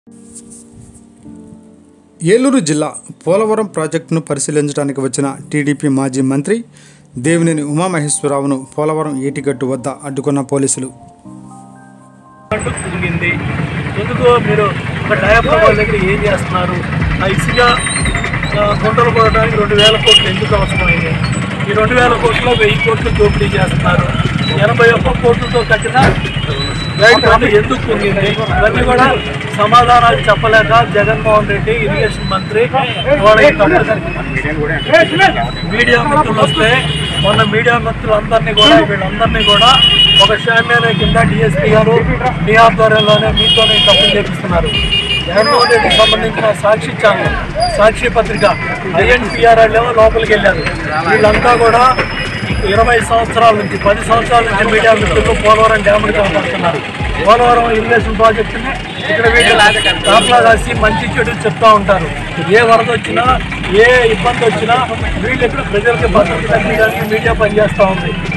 ఏలూరు జిల్లా పోలవరం ప్రాజెక్టును పరిశీలించడానికి వచ్చిన టీడీపీ మాజీ మంత్రి దేవినేని ఉమామహేశ్వరరావును పోలవరం ఏటిగట్టు వద్ద అడ్డుకున్న పోలీసులు అంటూ తిరిగింది ఎందుకు మీరు ఒక డయాఫ్రామ్ వాళ్ళ దగ్గర ఏం చేస్తున్నారు ఆ ఇసుక ఆ, గుంటలు కొట్టడానికి రెండు వేల కోట్లు ఎందుకు అవసరమైంది ఈ రెండు వేల కోట్లలో వెయ్యి కోట్లు దోపిడీ చేస్తున్నారు ఎనభై ఒక్క కోట్లతో కట్టిన రైట్ రోడ్డు ఎందుకు కుంగింది ఇవన్నీ కూడా సమాధానాలు చెప్పలేక జగన్మోహన్ రెడ్డి ఇరిగేషన్ మంత్రి వాళ్ళకి మీడియా మిత్రులు వస్తే మొన్న మీడియా మిత్రులందరినీ కూడా వీళ్ళందరినీ కూడా ఒక షామ్యాన కింద డిఎస్పీ గారు మీ ఆధ్వర్యంలోనే మీతోనే తప్పులు చేపిస్తున్నారు జగన్మోహన్ రెడ్డికి సంబంధించిన సాక్షి ఛానల్ సాక్షి పత్రిక ఐఎన్పిఆర్ ఏమో లోపలికి వెళ్ళారు వీళ్ళంతా కూడా ఇరవై సంవత్సరాల నుంచి పది సంవత్సరాల నుంచి మీడియా మిత్రులు పోలవరం డ్యాములు కాపాడుతున్నారు పోలవరం ఇరిగేషన్ ప్రాజెక్టుని ఇక్కడ వీళ్ళు కాపలా రాసి మంచి చెడు చెప్తా ఉంటారు ఏ వరద వచ్చినా ఏ ఇబ్బంది వచ్చినా వీళ్ళు ఇక్కడ ప్రజలకి భద్రత కల్పించడానికి మీడియా పనిచేస్తూ ఉంది